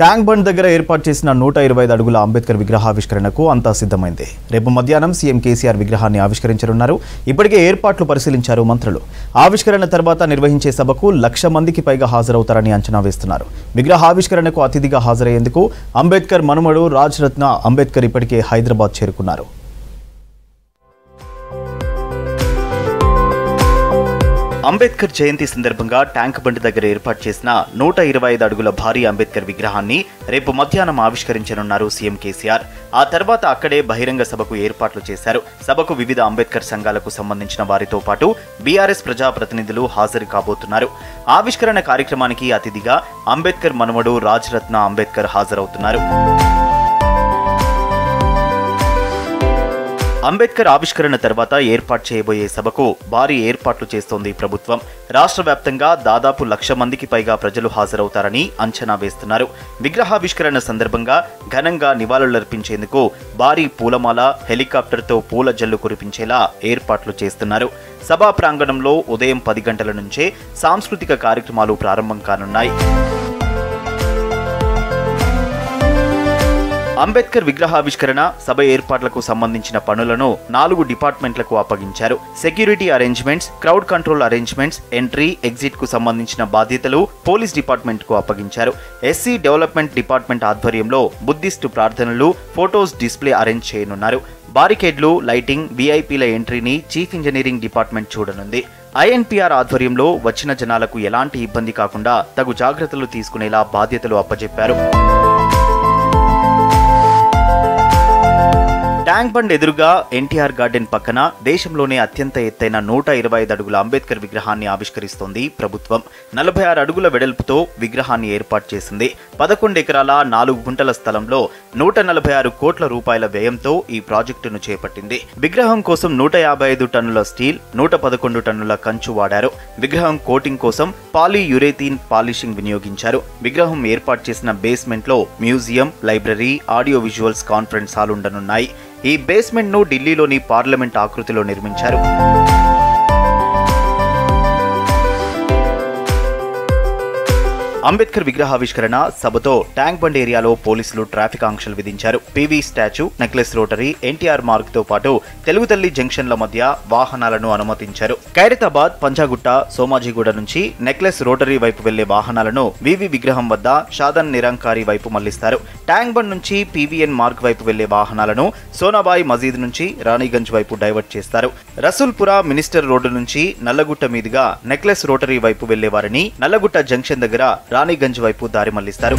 Tank bund దగ్గర ఏర్పాటు చేసిన నూట ఇరవై ఐదు అడుగుల అంబేద్కర్ విగ్రహావిష్కరణకు అంతా సిద్ధమైంది రేపు మధ్యాహ్నం సీఎం కేసీఆర్ విగ్రహాన్ని ఆవిష్కరించనున్నారు ఇప్పటికే ఏర్పాట్లు పరిశీలించారు మంత్రులు ఆవిష్కరణ తర్వాత నిర్వహించే సభకు లక్ష మందికి పైగా హాజరవుతారని అంచనా వేస్తున్నారు విగ్రహావిష్కరణకు అతిథిగా హాజరయ్యేందుకు అంబేద్కర్ మనుమడు రాజ్రత్న అంబేద్కర్ ఇప్పటికే హైదరాబాద్ చేరుకున్నారు అంబేద్కర్ జయంతి సందర్భంగా ట్యాంక్ బండ్ దగ్గర ఏర్పాటు చేసిన నూట ఇరవై ఐదు అడుగుల భారీ అంబేద్కర్ విగ్రహాన్ని రేపు మధ్యాహ్నం ఆవిష్కరించనున్నారు సీఎం కేసీఆర్ ఆ తర్వాత అక్కడే బహిరంగ సభకు ఏర్పాట్లు చేశారు సభకు వివిధ అంబేద్కర్ సంఘాలకు సంబంధించిన వారితో పాటు బీఆర్ఎస్ ప్రజాప్రతినిధులు హాజరు కాబోతున్నారు ఆవిష్కరణ కార్యక్రమానికి అతిథిగా అంబేద్కర్ మనుమడు రాజ్రత్న అంబేద్కర్ హాజరవుతున్నారు అంబేద్కర్ ఆవిష్కరణ తర్వాత ఏర్పాటు చేయబోయే సభకు భారీ ఏర్పాట్లు చేస్తోంది ప్రభుత్వం రాష్ట్ర వ్యాప్తంగా దాదాపు లక్ష మందికి పైగా ప్రజలు హాజరవుతారని అంచనా వేస్తున్నారు విగ్రహావిష్కరణ సందర్భంగా ఘనంగా నివాళులర్పించేందుకు భారీ పూలమాల హెలికాప్టర్తో పూల జల్లు కురిపించేలా ఏర్పాట్లు చేస్తున్నారు సభా ప్రాంగణంలో ఉదయం పది గంటల నుంచే సాంస్కృతిక కార్యక్రమాలు ప్రారంభం కానున్నాయి అంబేద్కర్ విగ్రహావిష్కరణ సభ ఏర్పాట్లకు సంబంధించిన పనులను నాలుగు డిపార్ట్మెంట్లకు అప్పగించారు security arrangements crowd control arrangements entry exit కు సంబంధించిన బాధ్యతలు పోలీస్ డిపార్ట్మెంట్ కు అప్పగించారు ఎస్సీ డెవలప్మెంట్ డిపార్ట్మెంట్ ఆధ్వర్యంలో బుద్ధిస్టు ప్రార్థనలు ఫోటోస్ డిస్ప్లే అరేంజ్ చేయనున్నారు బారికేడ్లు లైటింగ్ వీఐపీల ఎంట్రీని చీఫ్ ఇంజనీరింగ్ డిపార్ట్మెంట్ చూడనుంది ఐఎన్పిఆర్ ఆధ్వర్యంలో వచ్చిన జనాలకు ఎలాంటి ఇబ్బంది కాకుండా తగు జాగ్రత్తలు తీసుకునేలా బాధ్యతలు అప్పచెప్పారు ట్యాంక్ బండ్ ఎదురుగా ఎన్టీఆర్ గార్డెన్ పక్కన దేశంలోనే అత్యంత ఎత్తైన నూట ఇరవై ఐదు అడుగుల అంబేద్కర్ విగ్రహాన్ని ఆవిష్కరిస్తోంది ప్రభుత్వం నలభై ఆరు అడుగుల వెడల్పుతో విగ్రహాన్ని ఏర్పాటు చేసింది పదకొండు ఎకరాల నాలుగు గుంటల స్థలంలో నూట నలభై ఆరు కోట్ల రూపాయల వ్యయంతో ఈ ప్రాజెక్టును చేపట్టింది విగ్రహం కోసం నూట యాభై ఐదు టన్నుల స్టీల్ నూట పదకొండు టన్నుల కంచు వాడారు విగ్రహం కోటింగ్ కోసం పాలీయురేథీన్ పాలిషింగ్ వినియోగించారు విగ్రహం ఏర్పాటు చేసిన బేస్మెంట్ లో museum library audio visuals conference hall ఉండనున్నాయి ఈ బేస్మెంట్ ను ఢిల్లీలోని పార్లమెంట్ ఆకృతిలో నిర్మించారు అంబేద్కర్ విగ్రహావిష్కరణ సభతో ట్యాంక్ బండ్ ఏరియాలో పోలీసులు ట్రాఫిక్ ఆంక్షలు విధించారు PV statue necklace rotary NTR Marg తో పాటు తెలుగు తల్లి జంక్షన్ల మధ్య వాహనాలను అనుమతించారు ఖైరతాబాద్ పంజాగుట్ట సోమాజిగూడ నుంచి నెక్లెస్ రోటరీ వైపు వెళ్లే వాహనాలను వివి విగ్రహం వద్ద షాదన్ నిరంకారి వైపు మళ్లిస్తారు ట్యాంక్ బండ్ నుంచి పీవీఎన్ మార్గ్ వైపు వెళ్లే వాహనాలను సోనాబాయి మజీద్ నుంచి రాణిగంజ్ వైపు డైవర్ట్ చేస్తారు రసూల్పురా మినిస్టర్ రోడ్డు నుంచి నల్లగుట్ట మీదుగా నెక్లెస్ రోటరీ వైపు వెళ్లే వారిని నల్లగుట్ట జంక్షన్ దగ్గర రాణిగంజ్ వైపు దారి మళ్లిస్తారు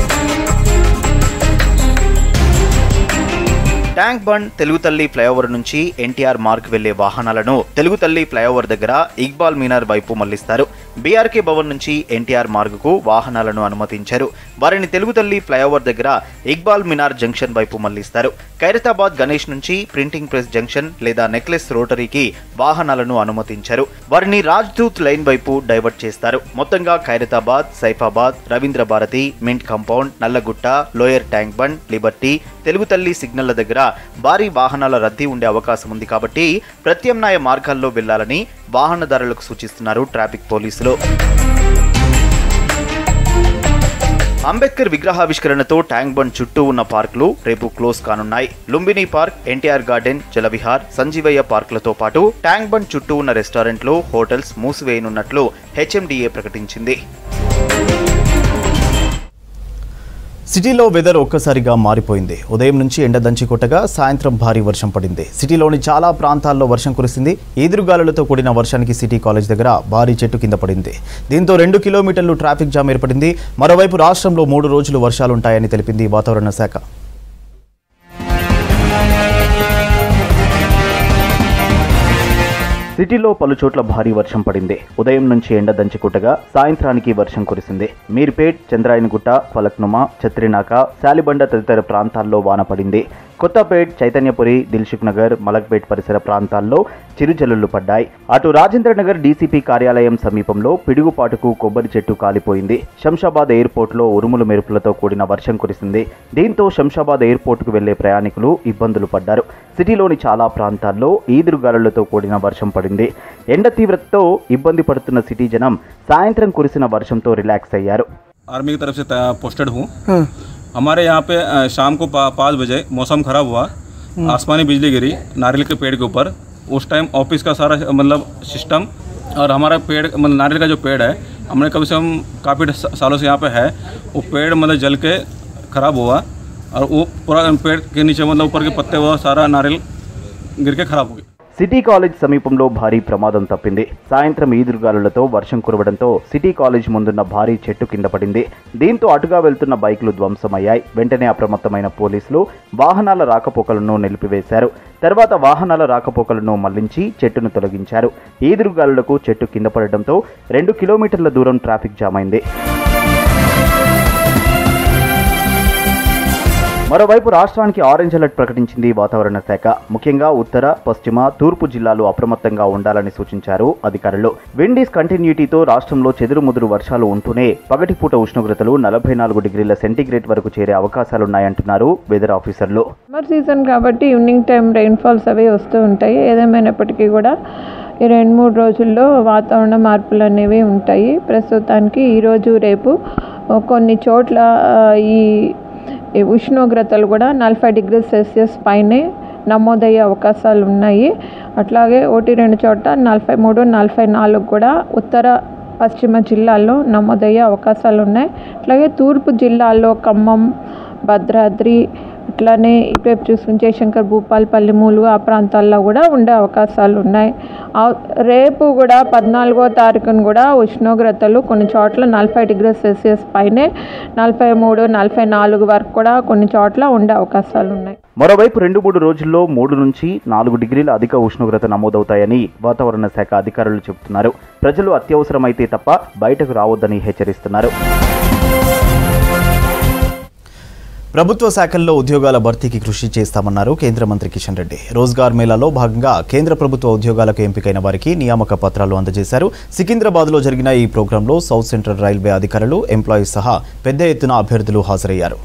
ట్యాంక్ బండ్ తెలుగు తల్లి ఫ్లైఓవర్ నుంచి ఎన్టీఆర్ మార్గ్ వెళ్లే వాహనాలను తెలుగు తల్లి ఫ్లైఓవర్ దగ్గర ఇక్బాల్ మీనార్ వైపు మళ్లిస్తారు బీఆర్కే భవన్ నుంచి ఎన్టీఆర్ మార్గుకు వాహనాలను అనుమతించారు వారిని తెలుగు తల్లి ఫ్లైఓవర్ దగ్గర ఇక్బాల్ మినార్ జంక్షన్ వైపు మళ్లిస్తారు ఖైరతాబాద్ గణేష్ నుంచి ప్రింటింగ్ ప్రెస్ జంక్షన్ లేదా నెక్లెస్ రోటరీకి వాహనాలను అనుమతించారు వారిని రాజ్దూత్ లైన్ వైపు డైవర్ట్ చేస్తారు మొత్తంగా Khairatabad Saifabad Ravindra Bharathi mint compound Nallagutta lower tank bund liberty Telugu Talli సిగ్నల్ల దగ్గర భారీ వాహనాల రద్దీ ఉండే అవకాశం ఉంది కాబట్టి ప్రత్యామ్నాయ మార్గాల్లో వెళ్లాలని వాహనదారులకు సూచిస్తున్నారు ట్రాఫిక్ పోలీసులు అంబేద్కర్ విగ్రహావిష్కరణతో ట్యాంక్ బండ్ చుట్టూ ఉన్న పార్కులు రేపు క్లోజ్ కానున్నాయి Lumbini park NTR garden Jalavihar Sanjeevaiah పార్కులతో పాటు ట్యాంక్ బండ్ చుట్టూ ఉన్న రెస్టారెంట్లు హోటల్స్ మూసివేయనున్నట్లు హెచ్ఎండిఏ ప్రకటించింది సిటీలో వెదర్ ఒక్కసారిగా మారిపోయింది ఉదయం నుంచి ఎండ దంచి కొట్టగా సాయంత్రం భారీ వర్షం పడింది సిటీలోని చాలా ప్రాంతాల్లో వర్షం కురిసింది ఈదురుగాలులతో కూడిన వర్షానికి సిటీ కాలేజ్ దగ్గర భారీ చెట్టు కింద పడింది దీంతో రెండు కిలోమీటర్లు ట్రాఫిక్ జామ్ ఏర్పడింది మరోవైపు రాష్ట్రంలో మూడు రోజులు వర్షాలుంటాయని తెలిపింది వాతావరణ శాఖ సిటీలో పలు చోట్ల భారీ వర్షం పడింది ఉదయం నుంచి ఎండ దంచుకుట్టగా సాయంత్రానికి వర్షం కురిసింది మీర్పేట్ చంద్రాయనగుట్ట ఫలక్నుమా ఛత్రినాక శాలిబండ తదితర ప్రాంతాల్లో వాన పడింది కొత్తపేట్ చైతన్యపురి దిల్సుఖ్ నగర్ మలక్పేట్ పరిసర ప్రాంతాల్లో చిరుజల్లులు పడ్డాయి అటు రాజేంద్ర నగర్ డీసీపీ కార్యాలయం సమీపంలో పిడుగుపాటుకు కొబ్బరి చెట్టు కాలిపోయింది శంషాబాద్ ఎయిర్పోర్ట్లో ఉరుములు మెరుపులతో కూడిన వర్షం కురిసింది దీంతో శంషాబాద్ ఎయిర్పోర్టుకు వెళ్లే ప్రయాణికులు ఇబ్బందులు పడ్డారు సిటీలోని చాలా ప్రాంతాల్లో ఈదురుగాలులతో కూడిన వర్షం పడింది ఎండ తీవ్రతతో ఇబ్బంది పడుతున్న సిటీ జనం సాయంత్రం కురిసిన వర్షంతో రిలాక్స్ అయ్యారు आर्मी की तरफ से पोस्टेड हूँ हमारे यहाँ पे अ, शाम को पा, पाँच बजे मौसम ख़राब हुआ आसमानी बिजली गिरी नारियल के पेड़ के ऊपर उस टाइम ऑफिस का सारा मतलब सिस्टम और हमारा पेड़ मतलब नारियल का जो पेड़ है हमने कम से कम काफ़ी सालों से यहाँ पे है वो पेड़ मतलब जल के ख़राब हुआ और वो पूरा पेड़ के नीचे मतलब ऊपर के पत्ते हुआ सारा नारियल गिर के ख़राब हो गया సిటీ కాలేజ్ సమీపంలో భారీ ప్రమాదం తప్పింది సాయంత్రం ఈదురుగాలులతో వర్షం కురవడంతో సిటీ కాలేజ్ ముందున్న భారీ చెట్టు కింద పడింది దీంతో అటుగా వెళ్తున్న బైకులు ధ్వంసమయ్యాయి వెంటనే అప్రమత్తమైన పోలీసులు వాహనాల రాకపోకలను నిలిపివేశారు తర్వాత వాహనాల రాకపోకలను మళ్లించి చెట్టును తొలగించారు ఈదురుగాలులకు చెట్టు కింద పడడంతో రెండు కిలోమీటర్ల దూరం ట్రాఫిక్ జామ్ అయింది మరోవైపు రాష్ట్రానికి ఆరెంజ్ అలర్ట్ ప్రకటించింది వాతావరణ శాఖ ముఖ్యంగా ఉత్తర పశ్చిమ తూర్పు జిల్లాలు అప్రమత్తంగా ఉండాలని సూచించారు అధికారులు విండీస్ కంటిన్యూటీతో రాష్ట్రంలో చెదురుముదురు వర్షాలు ఉంటూనే పగటిపూట ఉష్ణోగ్రతలు నలభై నాలుగు డిగ్రీల సెంటీగ్రేడ్ వరకు చేరే అవకాశాలున్నాయంటున్నారు వెదర్ ఆఫీసర్లు సమ్మర్ సీజన్ కాబట్టి ఈవినింగ్ టైం రెయిన్ఫాల్స్ అవి వస్తూ ఉంటాయి ఏదేమైనప్పటికీ కూడా ఈ రెండు మూడు రోజుల్లో వాతావరణ మార్పులు అనేవి ఉంటాయి ప్రస్తుతానికి ఈరోజు రేపు కొన్ని చోట్ల ఆ, ఈ ఈ ఉష్ణోగ్రతలు కూడా నలభై డిగ్రీ సెల్సియస్ పైనే నమోదయ్యే అవకాశాలు ఉన్నాయి అట్లాగే ఒకటి రెండు చోట్ల నలభై మూడు నలభై నాలుగు కూడా ఉత్తర పశ్చిమ జిల్లాల్లో నమోదయ్యే అవకాశాలు ఉన్నాయి అట్లాగే తూర్పు జిల్లాల్లో ఖమ్మం భద్రాద్రి అట్లానే ఇటువైపు చూసుకుని జయశంకర్ భూపాలపల్లి మూలుగు ఆ ప్రాంతాల్లో కూడా ఉండే అవకాశాలు ఉన్నాయి ఆ- రేపు కూడా పద్నాలుగో తారీఖున కూడా ఉష్ణోగ్రతలు కొన్ని చోట్ల నలభై డిగ్రీ సెల్సియస్ పైనే నలభై మూడు నలభై నాలుగు వరకు కూడా కొన్ని చోట్ల ఉండే అవకాశాలు ఉన్నాయి మరోవైపు రెండు మూడు రోజుల్లో మూడు నుంచి నాలుగు డిగ్రీల అధిక ఉష్ణోగ్రత నమోదవుతాయని వాతావరణ శాఖ అధికారులు చెబుతున్నారు ప్రజలు అత్యవసరమైతే తప్ప బయటకు రావద్దని హెచ్చరిస్తున్నారు ప్రభుత్వ శాఖల్లో ఉద్యోగాల భర్తీకి కృషి చేస్తామన్నారు కేంద్ర మంత్రి కిషన్ రెడ్డి రోజ్గార్ మేళాలో భాగంగా కేంద్ర ప్రభుత్వ ఉద్యోగాలకు ఎంపికైన వారికి నియామక పత్రాలు అందజేశారు సికింద్రాబాద్లో జరిగిన ఈ ప్రోగ్రాంలో సౌత్ సెంట్రల్ రైల్వే అధికారులు ఎంప్లాయీస్ సహా పెద్ద ఎత్తున అభ్యర్థులు హాజరయ్యారు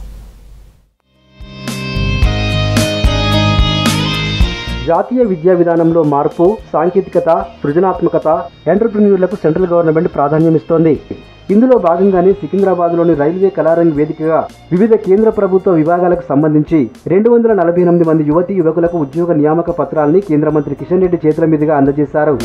జాతీయ విద్యా విధానంలో మార్పు సాంకేతికత సృజనాత్మకత ఎంటర్ప్రిన్యూర్లకు సెంట్రల్ గవర్నమెంట్ ప్రాధాన్యమిస్తోంది ఇందులో భాగంగానే సికింద్రాబాద్లోని రైల్వే కళారంగ్ వేదికగా వివిధ కేంద్ర ప్రభుత్వ విభాగాలకు సంబంధించి రెండు వందల నలభై ఎనిమిది మంది యువతీ యువకులకు ఉద్యోగ నియామక పత్రాల్ని కేంద్ర మంత్రి కిషన్ రెడ్డి చేతుల మీదుగా అందజేశారు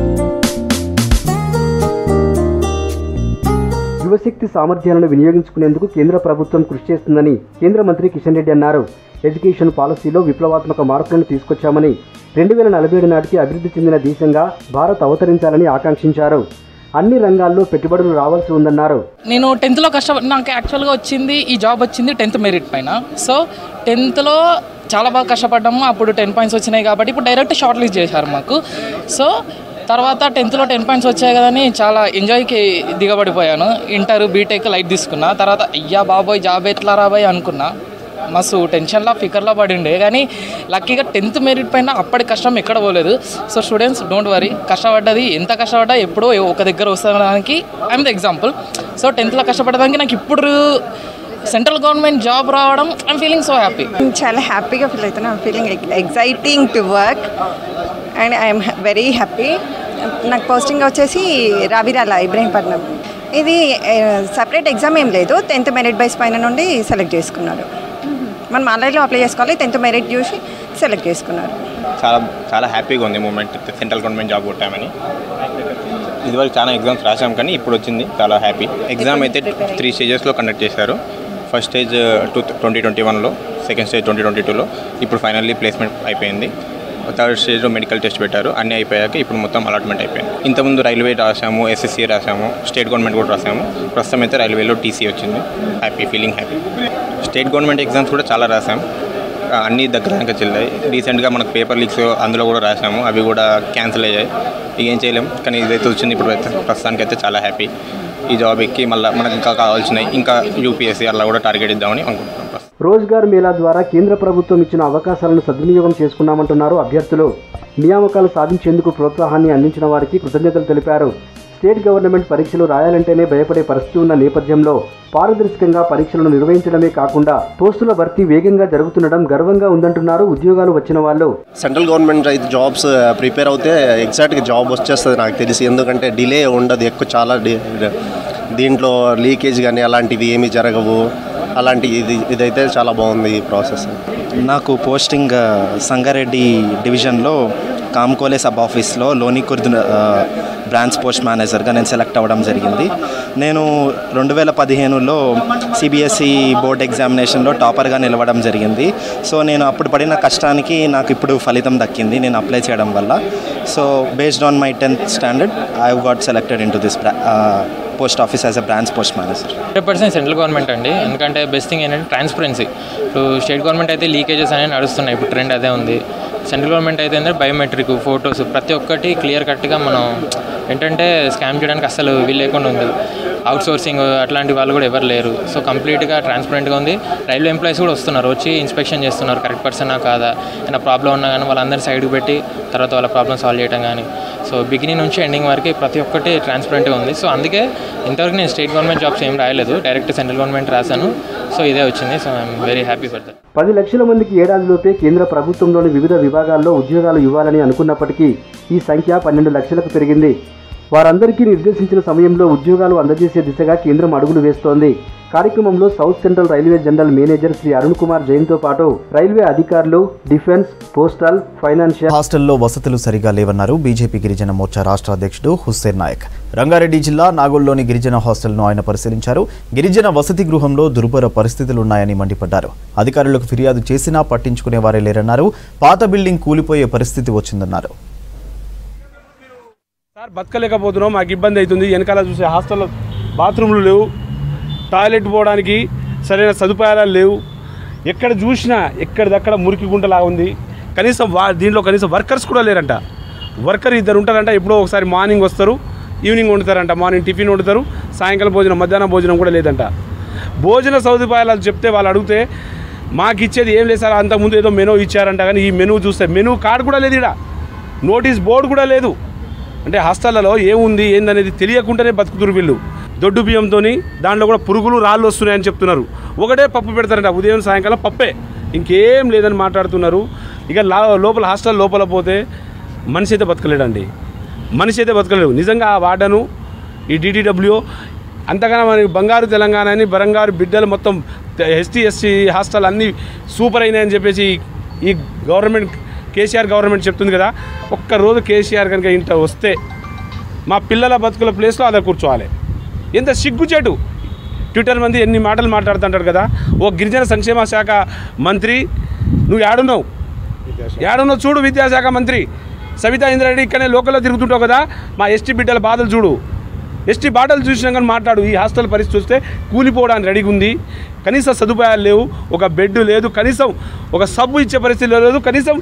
యువశక్తి సామర్థ్యాలను వినియోగించుకునేందుకు కేంద్ర ప్రభుత్వం కృషి చేస్తుందని కేంద్ర మంత్రి కిషన్ రెడ్డి అన్నారు ఎడ్యుకేషన్ పాలసీలో విప్లవాత్మక మార్పులను తీసుకొచ్చామని రెండు వేల నలభై ఏడు నాటికి అభివృద్ధి చెందిన దేశంగా భారత్ అవతరించాలని ఆకాంక్షించారు అన్ని రంగాల్లో పెట్టుబడులు రావాల్సి ఉందన్నారు నేను టెన్త్లో కష్టపడి నాకు యాక్చువల్గా వచ్చింది ఈ జాబ్ వచ్చింది టెన్త్ మెరిట్ పైన సో టెన్త్లో చాలా బాగా కష్టపడ్డాము అప్పుడు టెన్ పాయింట్స్ వచ్చినాయి కాబట్టి ఇప్పుడు డైరెక్ట్ షార్ట్ లిస్ట్ చేశారు మాకు సో తర్వాత టెన్త్లో టెన్ పాయింట్స్ వచ్చాయి కదని చాలా ఎంజాయ్కి దిగబడిపోయాను ఇంటర్ బీటెక్ లైట్ తీసుకున్నా తర్వాత అయ్యా బాబోయ్ జాబ్ ఎట్లా రాబోయ్ అనుకున్నా మస్తు టెన్షన్లో ఫికర్లో పడిండే కానీ లక్కీగా టెన్త్ మెరిట్ పైన అప్పటి కష్టం ఎక్కడ పోలేదు సో స్టూడెంట్స్ డోంట్ వరీ కష్టపడ్డది ఎంత కష్టపడ్డా ఎప్పుడో ఒక దగ్గర వస్తానికి ఐఎమ్ ద ఎగ్జాంపుల్ సో టెన్త్లో కష్టపడడానికి నాకు ఇప్పుడు సెంట్రల్ గవర్నమెంట్ జాబ్ రావడం ఐఎమ్ ఫీలింగ్ సో హ్యాపీ చాలా హ్యాపీగా ఫీల్ అవుతాను I'm feeling exciting to work and I'm very happy నాకు పోస్టింగ్ వచ్చేసి రావిరాల ఇబ్రహీంపట్నం ఇది సపరేట్ ఎగ్జామ్ ఏం లేదు టెన్త్ మెరిట్ బేస్ పైన నుండి సెలెక్ట్ చేసుకున్నారు మనం ఆన్లైన్లో అప్లై చేసుకోవాలి టెన్త్ మెరిట్ చూసి సెలెక్ట్ చేసుకున్నారు చాలా చాలా హ్యాపీగా ఉంది మూమెంట్ సెంట్రల్ గవర్నమెంట్ జాబ్ కొట్టామని ఇదివరకు చాలా ఎగ్జామ్స్ రాసాం కానీ ఇప్పుడు వచ్చింది చాలా హ్యాపీ ఎగ్జామ్ అయితే త్రీ స్టేజెస్లో కండక్ట్ చేశారు first stage two twenty twenty వన్లో సెకండ్ స్టేజ్ ట్వంటీ ట్వంటీ టూలో ఇప్పుడు ఫైనల్లీ ప్లేస్మెంట్ అయిపోయింది థర్డ్ స్టేజ్లో మెడికల్ టెస్ట్ పెట్టారు అన్నీ అయిపోయాక ఇప్పుడు మొత్తం అలాట్మెంట్ అయిపోయింది ఇంతకుముందు రైల్వే రాసాము ఎస్ఎస్సీ రాసాము స్టేట్ గవర్నమెంట్ కూడా రాసాము ప్రస్తుతం అయితే రైల్వేలో టీసీ వచ్చింది happy feeling happy state government exams కూడా చాలా రాసాం అన్నీ దగ్గర ఇంకా చెల్లాయి రీసెంట్గా మనకు పేపర్ లీక్స్ అందులో కూడా రాసాము అవి కూడా క్యాన్సిల్ అయ్యాయి ఇక ఏం చేయలేం కానీ ఇదైతే వచ్చింది ఇప్పుడు అయితే ప్రస్తుతానికి అయితే చాలా హ్యాపీ ఈ జాబ్ ఎక్కి మళ్ళీ మనకు ఇంకా కావాల్సినవి ఇంకా యూపీఎస్సీ అలా కూడా టార్గెట్ ఇద్దామని అనుకుంటున్నాం ప్రస్తుతం. రోజ్గార్ మేళా ద్వారా కేంద్ర ప్రభుత్వం ఇచ్చిన అవకాశాలను సద్వినియోగం చేసుకున్నామంటున్నారు అభ్యర్థులు నియామకాలు సాధించేందుకు ప్రోత్సాహాన్ని అందించిన వారికి కృతజ్ఞతలు తెలిపారు స్టేట్ గవర్నమెంట్ పరీక్షలు రాయాలంటేనే భయపడే పరిస్థితి ఉన్న నేపథ్యంలో పారదర్శకంగా పరీక్షలను నిర్వహించడమే కాకుండా పోస్టుల భర్తీ వేగంగా జరుగుతుండడం గర్వంగా ఉందంటున్నారు ఉద్యోగాలు వచ్చిన వాళ్ళు సెంట్రల్ గవర్నమెంట్ అయితే జాబ్స్ ప్రిపేర్ అవుతే ఎగ్జాక్ట్గా జాబ్ వచ్చేస్తుంది నాకు తెలిసి ఎందుకంటే డిలే ఉండదు ఎక్కువ చాలా దీంట్లో లీకేజ్ కానీ అలాంటివి ఏమీ జరగవు అలాంటి ఇది ఇదైతే చాలా బాగుంది ఈ ప్రాసెస్ నాకు పోస్టింగ్ ఆ, సంగారెడ్డి డివిజన్లో కామ్కోలే సబ్ ఆఫీస్లో లోనికుర్ద్ బ్రాంచ్ పోస్ట్ మేనేజర్గా నేను సెలెక్ట్ అవ్వడం జరిగింది నేను రెండు వేల పదిహేనులో సిబిఎస్ఈ బోర్డ్ ఎగ్జామినేషన్లో టాపర్గా నిలవడం జరిగింది సో నేను అప్పుడు పడిన కష్టానికి నాకు ఇప్పుడు ఫలితం దక్కింది నేను అప్లై చేయడం వల్ల so based on my tenth standard I got selected into this post office as a branch post manager hundred percent central government అండి ఎందుకంటే బెస్ట్ థింగ్ ఏంటంటే ట్రాన్స్పరెన్సీ ఇప్పుడు స్టేట్ గవర్నమెంట్ అయితే లీకేజెస్ అనేవి నడుస్తున్నాయి ఇప్పుడు ట్రెండ్ అదే ఉంది సెంట్రల్ గవర్నమెంట్ అయితే ఏంటంటే బయోమెట్రిక్ ఫొటోస్ ప్రతి ఒక్కటి క్లియర్ కట్గా మనం ఏంటంటే స్కామ్ చేయడానికి అసలు వీలు లేకుండా ఉంది అవుట్ సోర్సింగ్ అట్లాంటి వాళ్ళు కూడా ఎవరు లేరు సో కంప్లీట్గా ట్రాన్స్పరెంట్గా ఉంది రైల్వే ఎంప్లాయీస్ కూడా వస్తున్నారు వచ్చి ఇన్స్పెక్షన్ చేస్తున్నారు కరెక్ట్ పర్సనా కాదా ఏమైనా ప్రాబ్లం ఉన్నా కానీ వాళ్ళందరినీ సైడ్కి పెట్టి తర్వాత వాళ్ళ ప్రాబ్లమ్ సాల్వ్ చేయడం కానీ సో బిగినింగ్ నుంచి ఎండింగ్ వరకు ప్రతి ఒక్కటి ట్రాన్స్పరెంట్గా ఉంది సో అందుకే ఇంతవరకు నేను స్టేట్ గవర్నమెంట్ జాబ్స్ ఏం రాయలేదు డైరెక్ట్ సెంట్రల్ గవర్నమెంట్ రాశాను సో ఇదే వచ్చింది so I'm very happy for that పది లక్షల మందికి ఏడాదిలోపే కేంద్ర ప్రభుత్వంలోని వివిధ విభాగాల్లో ఉద్యోగాలు ఇవ్వాలని అనుకున్నప్పటికీ ఈ సంఖ్య పన్నెండు లక్షలకు పెరిగింది వారందరికీ నిర్దేశించిన సమయంలో ఉద్యోగాలు అందజేసే దిశగా కేంద్రం అడుగులు వేస్తోంది కార్యక్రమంలో south central railway general manager Shri Arun Kumar జైన్తో పాటు రైల్వే అధికారులు డిఫెన్స్ పోస్టల్ ఫైనాన్షియల్ హాస్టల్లో వసతులు సరిగా లేవన్నారు బీజేపీ గిరిజన మోర్చా రాష్ట్ర అధ్యక్షుడు హుస్సేన్ నాయక్ రంగారెడ్డి జిల్లా నాగోల్లోని గిరిజన హాస్టల్ను ఆయన పరిశీలించారు గిరిజన వసతి గృహంలో దుర్భర పరిస్థితులున్నాయని మండిపడ్డారు అధికారులకు ఫిర్యాదు చేసినా పట్టించుకునేవారే లేరన్నారు పాత బిల్డింగ్ కూలిపోయే పరిస్థితి వచ్చిందన్నారు సార్ బతకలేకపోతున్నాం మాకు ఇబ్బంది అవుతుంది వెనకాల చూసే హాస్టల్లో బాత్రూమ్లు లేవు టాయిలెట్ పోవడానికి సరైన సదుపాయాలు లేవు ఎక్కడ చూసినా ఎక్కడిదక్కడ మురికి గుంటలాగా ఉంది కనీసం వా దీంట్లో కనీసం వర్కర్స్ కూడా లేరంట వర్కర్ ఇద్దరు ఉంటారంట ఎప్పుడో ఒకసారి మార్నింగ్ వస్తారు ఈవినింగ్ వండుతారంట మార్నింగ్ టిఫిన్ వండుతారు సాయంకాలం భోజనం మధ్యాహ్నం భోజనం కూడా లేదంట భోజన సదుపాయాలు చెప్తే వాళ్ళు అడిగితే మాకు ఇచ్చేది ఏం లేదు సార్ అంతకుముందు ఏదో మెనూ ఇచ్చారంట కానీ ఈ మెనూ చూస్తే మెనూ కార్డు కూడా లేదు ఇక్కడ నోటీస్ బోర్డు కూడా లేదు అంటే హాస్టళ్లలో ఏముంది ఏందనేది తెలియకుండానే బతుకుతురు వీళ్ళు దొడ్డు బియ్యంతో దాంట్లో కూడా పురుగులు రాళ్ళు వస్తున్నాయని చెప్తున్నారు ఒకటే పప్పు పెడతారంట ఉదయం సాయంకాలం పప్పే ఇంకేం లేదని మాట్లాడుతున్నారు ఇక లా లోపల హాస్టల్ లోపల పోతే మనిషి అయితే బతకలేడండి మనిషి అయితే బతకలేడు నిజంగా ఆ వార్డను ఈ డిటిడబ్ల్యూ అంతగానో మనకి బంగారు తెలంగాణ అని బంగారు బిడ్డలు మొత్తం ఎస్టీ ఎస్సీ హాస్టల్ అన్నీ సూపర్ అయినాయని చెప్పేసి ఈ గవర్నమెంట్ కేసీఆర్ గవర్నమెంట్ చెప్తుంది కదా ఒక్కరోజు కేసీఆర్ కనుక ఇంట వస్తే మా పిల్లల బతుకుల ప్లేస్లో అలా కూర్చోవాలి ఎంత సిగ్గుచేటు ట్విట్టర్ మంది ఎన్ని మాటలు మాట్లాడుతుంటాడు కదా ఓ గిరిజన సంక్షేమ శాఖ మంత్రి నువ్వు ఏడున్నావు ఏడున్నావు చూడు విద్యాశాఖ మంత్రి సవితా ఇంద్రారెడ్డి ఇక్కడనే లోకల్లో తిరుగుతుంటావు కదా మా ఎస్టీ బిడ్డల బాధలు చూడు ఎస్టీ బాటలు చూసినా కానీ మాట్లాడు ఈ హాస్టల్ పరిస్థితి చూస్తే కూలిపోవడానికి రెడీగా ఉంది కనీస సదుపాయాలు లేవు ఒక బెడ్ లేదు కనీసం ఒక సబ్బు ఇచ్చే పరిస్థితి లేదు కనీసం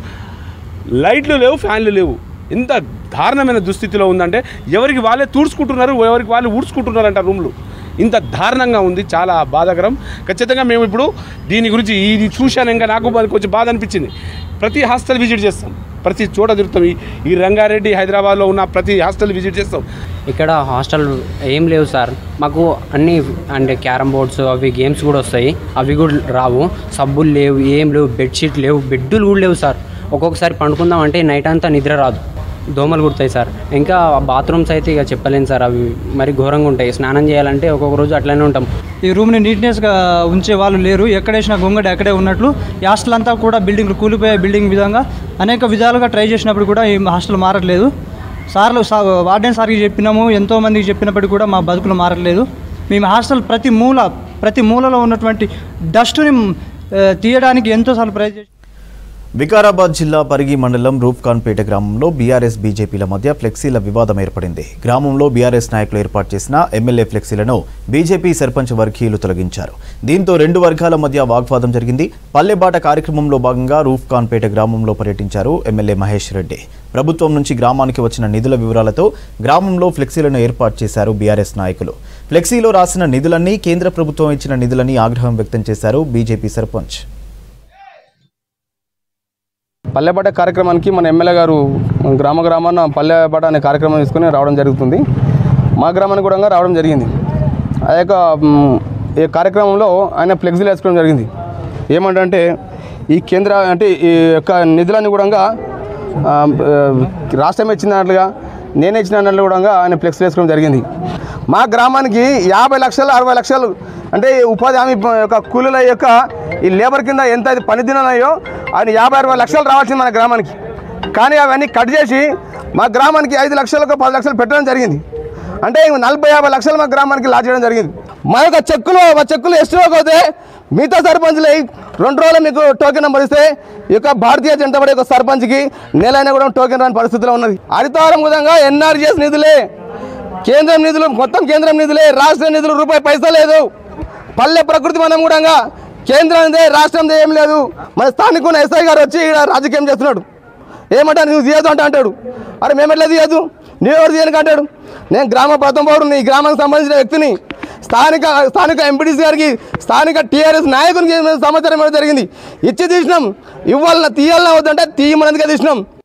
లైట్లు లేవు ఫ్యాన్లు లేవు ఇంత దారుణమైన దుస్థితిలో ఉందంటే ఎవరికి వాళ్ళే తూడ్చుకుంటున్నారు ఎవరికి వాళ్ళు ఊడ్చుకుంటున్నారంట రూమ్లు ఇంత దారుణంగా ఉంది చాలా బాధాకరం ఖచ్చితంగా మేము ఇప్పుడు దీని గురించి ఇది చూశాను ఇంకా నాకు బా- కొంచెం బాధ అనిపించింది ప్రతి హాస్టల్ విజిట్ చేస్తాం ప్రతి చోట తిరుగుతాం ఈ- ఈ రంగారెడ్డి హైదరాబాద్లో ఉన్న ప్రతి హాస్టల్ విజిట్ చేస్తాం ఇక్కడ హాస్టల్ ఏం లేవు సార్ మాకు అన్ని అంటే క్యారమ్ బోర్డ్స్ అవి గేమ్స్ కూడా వస్తాయి అవి కూడా రావు సబ్బులు లేవు ఏం లేవు బెడ్షీట్ లేవు బెడ్లు కూడా లేవు సార్ ఒక్కొక్కసారి పండుకుందాం అంటే నైట్ అంతా నిద్ర రాదు దోమలు కుడతాయి సార్ ఇంకా బాత్రూమ్స్ అయితే ఇక చెప్పలేను సార్ అవి మరి ఘోరంగా ఉంటాయి స్నానం చేయాలంటే ఒక్కొక్క రోజు అట్లనే ఉంటాం ఈ రూమ్ని నీట్నెస్గా ఉంచే వాళ్ళు లేరు ఎక్కడేసిన గొంగడి అక్కడే ఉన్నట్లు ఈ హాస్టల్ అంతా కూడా బిల్డింగ్ కూలిపోయే బిల్డింగ్ విధంగా అనేక విధాలుగా ట్రై చేసినప్పుడు కూడా ఈ హాస్టల్ మారట్లేదు సార్లు సా వార్డెన్ సార్కి చెప్పినాము ఎంతో మందికి చెప్పినప్పటికీ కూడా మా బతుకులు మారట్లేదు మేము హాస్టల్ ప్రతి మూల ప్రతి మూలలో ఉన్నటువంటి డస్ట్ని ఆ, తీయడానికి ఎంతోసార్లు ప్రయత్నం చేసి వికారాబాద్ జిల్లా పరిగి మండలం రూప్ఖాన్పేట గ్రామంలో బీఆర్ఎస్ బీజేపీల మధ్య ఫ్లెక్సీల వివాదం ఏర్పడింది గ్రామంలో బీఆర్ఎస్ నాయకులు ఏర్పాటు చేసిన ఎమ్మెల్యే ఫ్లెక్సీలను బీజేపీ సర్పంచ్ వర్గీయులు తొలగించారు దీంతో రెండు వర్గాల మధ్య వాగ్వాదం జరిగింది పల్లెబాట కార్యక్రమంలో భాగంగా రూప్ఖాన్పేట గ్రామంలో పర్యటించారు ఎమ్మెల్యే మహేష్ రెడ్డి ప్రభుత్వం నుంచి గ్రామానికి వచ్చిన నిధుల వివరాలతో గ్రామంలో ఫ్లెక్సీలను ఏర్పాటు చేశారు బీఆర్ఎస్ నాయకులు ఫ్లెక్సీలో రాసిన నిధులన్నీ కేంద్ర ప్రభుత్వం ఇచ్చిన నిధులని ఆగ్రహం వ్యక్తం చేశారు బీజేపీ సర్పంచ్ పల్లెపాట కార్యక్రమానికి మన ఎమ్మెల్యే గారు గ్రామ గ్రామాన పల్లెపాట అనే కార్యక్రమం తీసుకుని రావడం జరుగుతుంది మా గ్రామానికి కూడా రావడం జరిగింది ఆ యొక్క మ్, ఈ కార్యక్రమంలో ఆయన ఫ్లెక్సీలు వేసుకోవడం జరిగింది ఏమంటే ఈ కేంద్ర అంటే ఈ యొక్క నిధులన్నీ కూడా ఆ, ఆ, రాష్ట్రం ఇచ్చినట్లుగా నేనే ఇచ్చినట్లు కూడా ఆయన ఫ్లెక్స్ వేసుకోవడం జరిగింది మా గ్రామానికి యాభై లక్షలు అరవై లక్షలు అంటే ఈ ఉపాధి హామీ ప- యొక్క కూలీల యొక్క ఈ లేబర్ కింద ఎంత అది పని దినాలయ్యో ఆయన యాభై అరవై లక్షలు రావాల్సింది మన గ్రామానికి కానీ అవన్నీ కట్ చేసి మా గ్రామానికి ఐదు లక్షలకు పది లక్షలు పెట్టడం జరిగింది అంటే ఇంక నలభై యాభై లక్షలు మా గ్రామానికి లాస్ చేయడం జరిగింది మా యొక్క చెక్కులు మా చెక్కులు ఎస్టీలో పోతే మిగతా సర్పంచ్లు రెండు రోజులు మీకు టోకెన్ నెంబర్ ఇస్తే ఈ యొక్క భారతీయ జనతా పార్టీ యొక్క సర్పంచ్కి నెలైనా కూడా టోకెన్ రాని పరిస్థితిలో ఉన్నది హరితవారం విధంగా ఎన్ఆర్జీఎస్ నిధులే కేంద్రం నిధులు మొత్తం కేంద్రం నిధులే రాష్ట్ర నిధులు రూపాయి పైసా లేదు పల్లె ప్రకృతి మనం కూడా కేంద్రందే రాష్ట్రందే ఏం లేదు మన స్థానిక ఎస్ఐ గారు వచ్చి ఇక్కడ రాజకీయం చేస్తున్నాడు ఏమంటారు నువ్వు తీయదు అంటే అంటాడు అరే మేము ఎట్లా తీయదు నువ్వు ఎవరు తీయనికి అంటాడు నేను గ్రామ ప్రథమ పౌరుని ఈ గ్రామానికి సంబంధించిన వ్యక్తిని స్థానిక స్థానిక ఎంపీటీసీ గారికి స్థానిక టీఆర్ఎస్ నాయకునికి సమాచారం ఇవ్వడం జరిగింది ఇచ్చి తీసినాం ఇవ్వాలన్నా తీయాలన్నా వద్దంటే తీయమనేందుకే తీసినాం